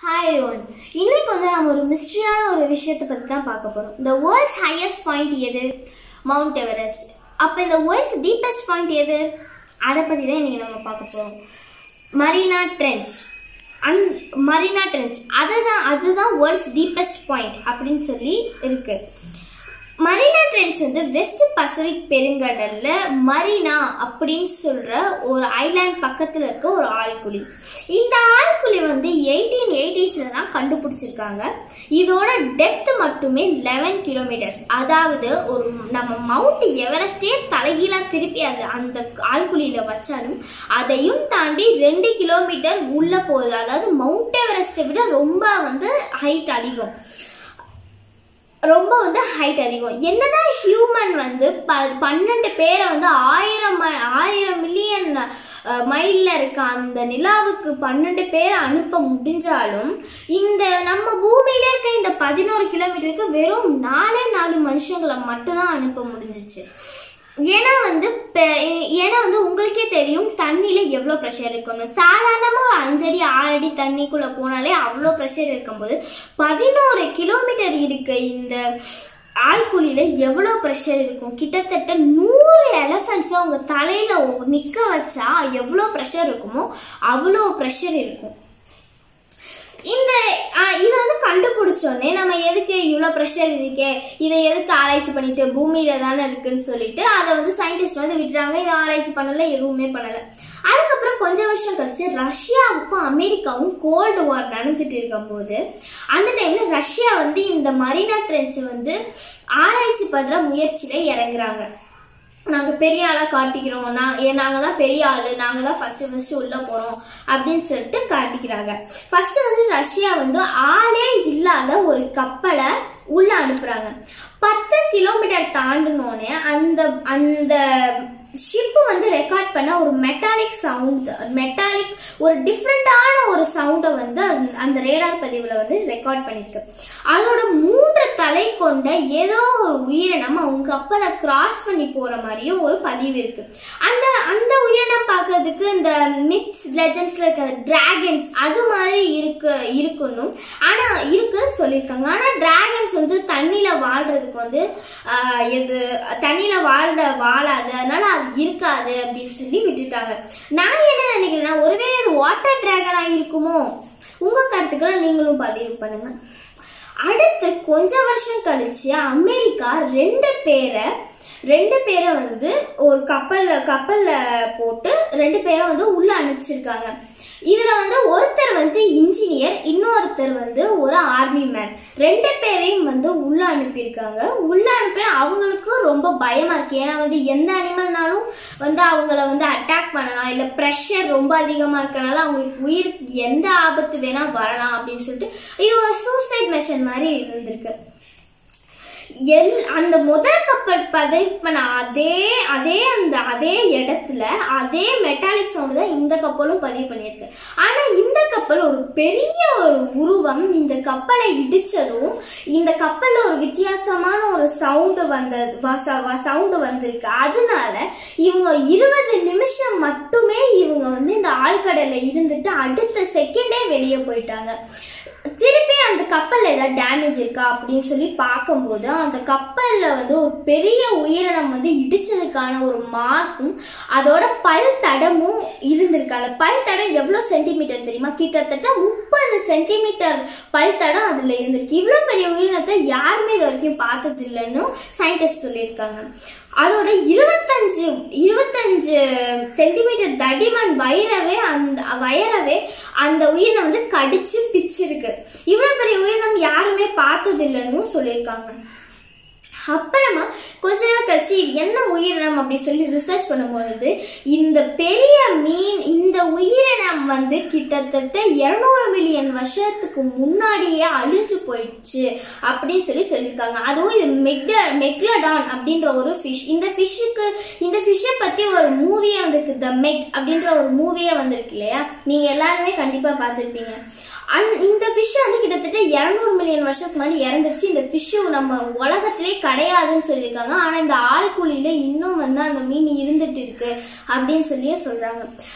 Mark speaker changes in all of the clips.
Speaker 1: hi one இன்னைக்கு வந்து நம்ம ஒரு மிஸ்ட்ரியான ஒரு விஷயத்தை பற்றி தான் பார்க்க போகிறோம் இந்த வேர்ல்ட்ஸ் ஹையஸ்ட் பாயிண்ட் எது மவுண்ட் எவரெஸ்ட் அப்போ இந்த வேர்ல்ட்ஸ் டீப்பஸ்ட் பாயிண்ட் எது அதை பற்றி தான் இன்னைக்கு நம்ம பார்க்க போகிறோம் மரீனா ட்ரென்ச் அந் மரீனா ட்ரென்ச் அதுதான் அதுதான் வேர்ல்ட்ஸ் டீப்பஸ்ட் பாயிண்ட் அப்படின்னு சொல்லி இருக்கு மரீனா ட்ரென்ச் வந்து வெஸ்ட் பசிபிக் பெருங்கடல்ல மரீனா அப்படின்னு சொல்ற ஒரு ஐலாண்ட் பக்கத்துல இருக்க ஒரு ஆழ்குழி இந்த ஆழ்குழி வந்து எயிட்டீன் எயிட்டிஸ்ல தான் கண்டுபிடிச்சிருக்காங்க இதோட டெப்த் மட்டுமே லெவன் கிலோமீட்டர்ஸ் அதாவது ஒரு நம்ம மவுண்ட் எவரெஸ்டே தலைகீழா திருப்பி அது அந்த ஆழ்குழியில வச்சாலும் அதையும் தாண்டி ரெண்டு கிலோமீட்டர் உள்ள போகுது அதாவது மவுண்ட் எவரெஸ்ட்டை விட ரொம்ப வந்து ஹைட் அதிகம் ரொம்ப வந்து ஹைட் அதிகம் என்னதான் ஹியூமன் வந்து ப பன்னெண்டு பேரை வந்து ஆயிரம் மை- ஆயிரம் மில்லியன் மைல்ல இருக்க அந்த நிலாவுக்கு பன்னெண்டு பேரை அனுப்ப முடிஞ்சாலும் இந்த நம்ம பூமியில இருக்க இந்த பதினோரு கிலோமீட்டருக்கு வெறும் நாலே நாலு மனுஷங்களை மட்டும்தான் அனுப்ப முடிஞ்சிச்சு ஏன்னா வந்து பெ- ஏன்னா வந்து உங்களுக்கே தெரியும் தண்ணியில எவ்வளோ ப்ரெஷர் இருக்கும்னு சாதாரணமாக ஒரு அஞ்சடி ஆறு அடி தண்ணிக்குள்ள போனாலே அவ்வளோ ப்ரெஷர் இருக்கும்போது பதினோரு கிலோமீட்டர் இருக்க இந்த ஆழ்குழியில எவ்வளோ ப்ரெஷர் இருக்கும் கிட்டத்தட்ட நூறு எலஃபண்ட்ஸை அவங்க தலையில நிற்க வச்சா எவ்வளோ ப்ரெஷர் இருக்குமோ அவ்வளோ ப்ரெஷர் இருக்கும் இந்த ஆஹ், இதை வந்து கண்டுபிடிச்சோடனே நம்ம எதுக்கு இவ்வளோ ப்ரெஷர் இருக்கே இதை எதுக்கு ஆராய்ச்சி பண்ணிட்டு பூமியில தானே இருக்குன்னு சொல்லிட்டு அதை வந்து சயின்டிஸ்ட் வந்து விட்டுறாங்க இதை ஆராய்ச்சி பண்ணல எதுவுமே பண்ணல அதுக்கப்புறம் கொஞ்ச வருஷம் கழிச்சு ரஷ்யாவுக்கும் அமெரிக்காவும் கோல்டு வார் நடந்துட்டு இருக்கும்போது அந்த டைம்ல ரஷ்யா வந்து இந்த மரீனா ட்ரென்ச் வந்து ஆராய்ச்சி பண்ற முயற்சியில இறங்குறாங்க நாங்கள் பெரிய ஆளாக காட்டிக்கிறோம் நான் ஏ நாங்கள் தான் பெரிய ஆள் நாங்கள் தான் ஃபஸ்ட்டு ஃபஸ்ட்டு உள்ளே போகிறோம் அப்படின்னு சொல்லிட்டு காட்டிக்கிறாங்க ஃபஸ்ட்டு வந்து ரஷ்யா வந்து ஆளே இல்லாத ஒரு கப்பலை உள்ளே அனுப்புகிறாங்க பத்து கிலோமீட்டர் தாண்டினோடனே அந்த அந்த ஷிப்பு வந்து ரெக்கார்ட் பண்ண ஒரு மெட்டாலிக் சவுண்ட் மெட்டாலிக் ஒரு டிஃப்ரெண்ட்டான ஒரு சவுண்டை வந்து அந்த- அந்த ரேடார் பதிவில் வந்து ரெக்கார்ட் பண்ணியிருக்கு அதோட மூன்று தலை கொண்ட ஏதோ ஒரு உயிரினம் அவங்க கப்பலை கிராஸ் பண்ணி போற மாதிரியும் ஒரு பதிவு இருக்கு அந்த அந்த உயிரினம் பார்க்கறதுக்கு இந்த மிக்ஸ் லெஜண்ட்ஸ்ல இருக்க டிராகன்ஸ் அது மாதிரி இருக்கு இருக்கணும் ஆனா இருக்குன்னு சொல்லியிருக்காங்க ஆனா டிராகன்ஸ் வந்து தண்ணியில வாழ்றதுக்கு வந்து ஆஹ், இது தண்ணியில வாழ்ற வாழாது அதனால அது இருக்காது அப்படின்னு சொல்லி விட்டுட்டாங்க நான் என்ன நினைக்கிறேன்னா ஒருவேளை அது வாட்டர் டிராகனா இருக்குமோ உங்க கருத்துக்களை நீங்களும் பதிவு பண்ணுங்க அடுத்து கொஞ்ச வருஷம் கழிச்சு அமெரிக்கா ரெண்டு பேரை ரெண்டு பேரை வந்து ஒரு கப்பல்ல கப்பல்ல போட்டு ரெண்டு பேரை வந்து உள்ள அனுப்பிச்சிருக்காங்க இதுல வந்து ஒருத்தர் வந்து இன்ஜினியர் இன்னொருத்தர் வந்து ஒரு ஆர்மி மேன் ரெண்டு பேரையும் வந்து உள்ள அனுப்பியிருக்காங்க உள்ள அனுப்பி அவங்களுக்கு ரொம்ப பயமா இருக்கு ஏன்னா வந்து எந்த அனிமல்னாலும் வந்து அவங்கள வந்து அட்டாக் பண்ணலாம் இல்ல ப்ரெஷர் ரொம்ப அதிகமா இருக்கனால அவங்களுக்கு உயிருக்கு எந்த ஆபத்து வேணா வரலாம் அப்படின்னு சொல்லிட்டு இது ஒரு சூசைட் மெஷன் மாதிரி இருந்திருக்கு எல் அந்த முதல் கப்பல் பதிவு பண்ண அதே அதே அந்த அதே இடத்துல அதே மெட்டாலிக் சவுண்டு தான் இந்த கப்பலும் பதிவு பண்ணியிருக்கு ஆனா இந்த கப்பல் ஒரு பெரிய ஒரு உருவம் இந்த கப்பலை இடிச்சதும் இந்த கப்பல்ல ஒரு வித்தியாசமான ஒரு சவுண்டு வந்த சவுண்டு வந்திருக்கு அதனால இவங்க இருபது நிமிஷம் மட்டுமே இவங்க வந்து இந்த ஆழ்கடல்ல இருந்துட்டு அடுத்த செகண்டே வெளியே போயிட்டாங்க திருப்பி அந்த கப்பல்ல ஏதாவது டேமேஜ் இருக்கா அப்படின்னு சொல்லி பார்க்கும்போது அந்த கப்பல்ல வந்து ஒரு பெரிய உயிரினம் வந்து இடிச்சதுக்கான ஒரு மார்க்கும் அதோட பல் தடமும் இருந்திருக்கு அந்த பல் தடம் எவ்வளவு சென்டிமீட்டர் தெரியுமா கிட்டத்தட்ட முப்பது சென்டிமீட்டர் பல் தடம் அதுல இருந்திருக்கு இவ்வளவு பெரிய உயிரினத்தை யாருமே இது வரைக்கும் பார்த்தது இல்லைன்னு சயின்டிஸ்ட் சொல்லியிருக்காங்க அதோட இருபத்தஞ்சு இருபத்தஞ்சு சென்டிமீட்டர் தடிமன் வயிறவே அந்த வயரவே அந்த உயிரினம் வந்து கடிச்சு பிச்சிருக்கு இவ்வளவு பெரிய உயிரினம் யாருமே பார்த்தது இல்லைன்னு சொல்லியிருக்காங்க அப்புறமா கொஞ்ச நாள் கழிச்சு இது என்ன உயிரினம் அப்படி சொல்லி ரிசர்ச் பண்ணும்பொழுது இந்த பெரிய மீன் இந்த உயிரினம் வந்து கிட்டத்தட்ட இருநூறு மில்லியன் வருஷத்துக்கு முன்னாடியே அழிஞ்சு போயிடுச்சு அப்படின்னு சொல்லி சொல்லியிருக்காங்க அதுவும் இது மெக்ட மெக்லடான் அப்படின்ற ஒரு ஃபிஷ் இந்த ஃபிஷ்ஷுக்கு இந்த ஃபிஷ்ஷை பற்றி ஒரு மூவியே வந்திருக்கு த மெக் அப்படின்ற ஒரு மூவியே வந்திருக்கு இல்லையா நீங்கள் எல்லாருமே கண்டிப்பாக பார்த்துருப்பீங்க அந் இந்த ஃபிஷ் வந்து கிட்டத்தட்ட இரநூறு மில்லியன் வருஷத்துக்கு முன்னாடி இறந்துருச்சு இந்த ஃபிஷ்ஷு நம்ம உலகத்திலே கிடையாதுன்னு சொல்லியிருக்காங்க ஆனால் இந்த ஆழ்குழியில இன்னும் வந்து அந்த மீன் இருந்துட்டு இருக்கு அப்படின்னு சொல்லியே சொல்றாங்க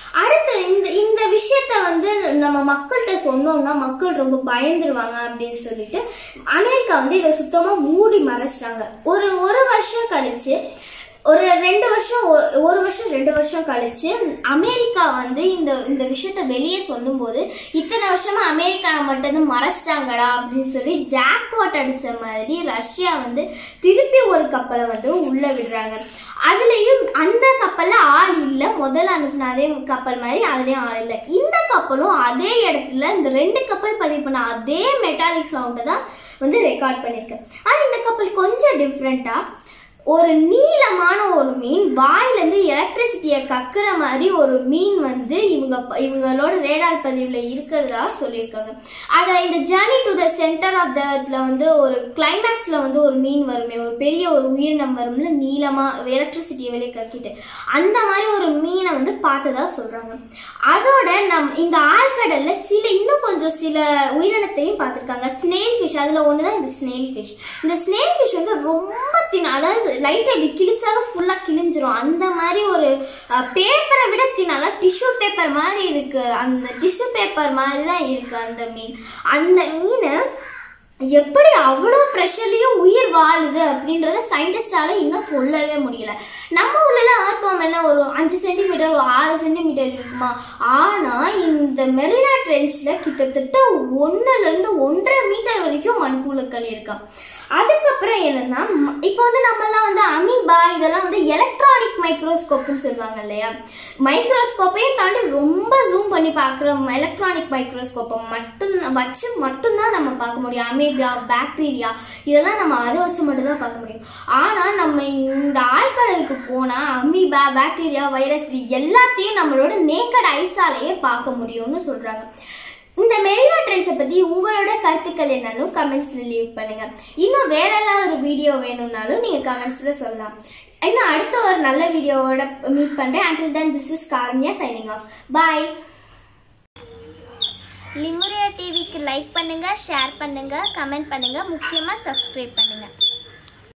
Speaker 1: அடுத்து இந்த இந்த விஷயத்த வந்து நம்ம மக்கள்கிட்ட சொன்னோம்னா மக்கள் ரொம்ப பயந்துருவாங்க அப்படின்னு சொல்லிட்டு அமெரிக்கா வந்து இதை சுத்தமா மூடி மறைச்சிட்டாங்க ஒரு ஒரு வருஷம் கழிச்சு ஒரு ரெண்டு வருஷம் ஒ- ஒரு வருஷம் ரெண்டு வருஷம் கழிச்சு அமெரிக்கா வந்து இந்த இந்த விஷயத்த வெளியே சொல்லும்போது இத்தனை வருஷமா அமெரிக்கா மட்டும் வந்து மறைச்சிட்டாங்கடா அப்படின்னு சொல்லி ஜாக்பாட் அடிச்ச மாதிரி ரஷ்யா வந்து திருப்பி ஒரு கப்பலை வந்து உள்ள விடுறாங்க அதுலயும் அந்த கப்பல்ல ஆள் இல்ல முதல்ல அனுப்பின அதே கப்பல் மாதிரி அதுலயும் ஆள் இல்ல இந்த கப்பலும் அதே இடத்துல இந்த ரெண்டு கப்பல் பதிவு பண்ண அதே மெட்டாலிக் சவுண்டை தான் வந்து ரெக்கார்ட் பண்ணிருக்கு ஆனா இந்த கப்பல் கொஞ்சம் டிஃப்ரெண்டா ஒரு நீளமான ஒரு மீன் வாயிலேருந்து எலக்ட்ரிசிட்டியை கக்குற மாதிரி ஒரு மீன் வந்து இவங்க ப- இவங்களோட ரேடார் பதிவில் இருக்கிறதா சொல்லியிருக்காங்க அதை இந்த journey to the centre of the எர்த்தில் வந்து ஒரு கிளைமேக்ஸில் வந்து ஒரு மீன் வருமே ஒரு பெரிய ஒரு உயிரினம் வரும்ல நீளமாக எலக்ட்ரிசிட்டியை வெளியே கக்கிட்டு அந்த மாதிரி ஒரு மீனை வந்து பார்த்ததா சொல்கிறாங்க அதோட நம் இந்த ஆழ்கடலில் சில இன்னும் கொஞ்சம் சில உயிரினத்தையும் பார்த்துருக்காங்க ஸ்னேல் ஃபிஷ் அதில் ஒன்று தான் இந்த ஸ்னேல் ஃபிஷ் இந்த ஸ்னேல் ஃபிஷ் வந்து ரொம்ப தின் அதாவது லைட்டாக இப்படி கிழிச்சாலும் ஃபுல்லாக கிழிஞ்சிரும் அந்த மாதிரி ஒரு பேப்பரை விட தின் அதாவது டிஷ்யூ பேப்பர் மாதிரி இருக்கு அந்த டிஷ்யூ பேப்பர் மாதிரி தான் இருக்கு அந்த மீன் அந்த மீனை எப்படி அவ்வளோ ப்ரெஷர்லேயும் உயிர் வாழுது அப்படின்றத சயின்டிஸ்டால இன்னும் சொல்லவே முடியல நம்ம ஊர்லலாம் ஏர்த்தோம் என்ன ஒரு அஞ்சு சென்டிமீட்டர் ஒரு ஆறு சென்டிமீட்டர் இருக்குமா ஆனால் இந்த மெரினா ட்ரென்ச்சில் கிட்டத்தட்ட ஒன்றுலேருந்து ஒன்றரை மீட்டர் வரைக்கும் மண்புழுக்கள் இருக்காம் அதுக்கப்புறம் என்னன்னா ம- இப்போ வந்து நம்மலாம் வந்து அமீபா இதெல்லாம் வந்து எலக்ட்ரானிக் மைக்ரோஸ்கோப்னு சொல்லுவாங்க இல்லையா மைக்ரோஸ்கோப்பையும் தாண்டி ரொம்ப ஜூம் பண்ணி பார்க்குற எலக்ட்ரானிக் மைக்ரோஸ்கோப்பை மட்டும் வச்சு மட்டும்தான் நம்ம பார்க்க முடியும் அமீபா பாக்டீரியா இதெல்லாம் நம்ம அதை வச்சு மட்டும்தான் பார்க்க முடியும் ஆனால் நம்ம இந்த ஆழ்கடலுக்கு போனால் அமீபா பாக்டீரியா வைரஸ் இது எல்லாத்தையும் நம்மளோட நேக்கட் ஐஸாலேயே பார்க்க முடியும்னு சொல்கிறாங்க இந்த மெரினா ட்ரெண்ட்ஸை பற்றி உங்களோட கருத்துக்கள் என்னன்னு கமெண்ட்ஸில் லீவ் பண்ணுங்கள் இன்னும் வேற ஏதாவது ஒரு வீடியோ வேணும்னாலும் நீங்கள் கமெண்ட்ஸில் சொல்லலாம் இன்னும் அடுத்த ஒரு நல்ல வீடியோவோட மீட் பண்ணுறேன் until then this is Karanya signing off bye
Speaker 2: லிங்குரியா டிவிக்கு லைக் பண்ணுங்க ஷேர் பண்ணுங்க கமெண்ட் பண்ணுங்க முக்கியமாக சப்ஸ்கிரைப் பண்ணுங்க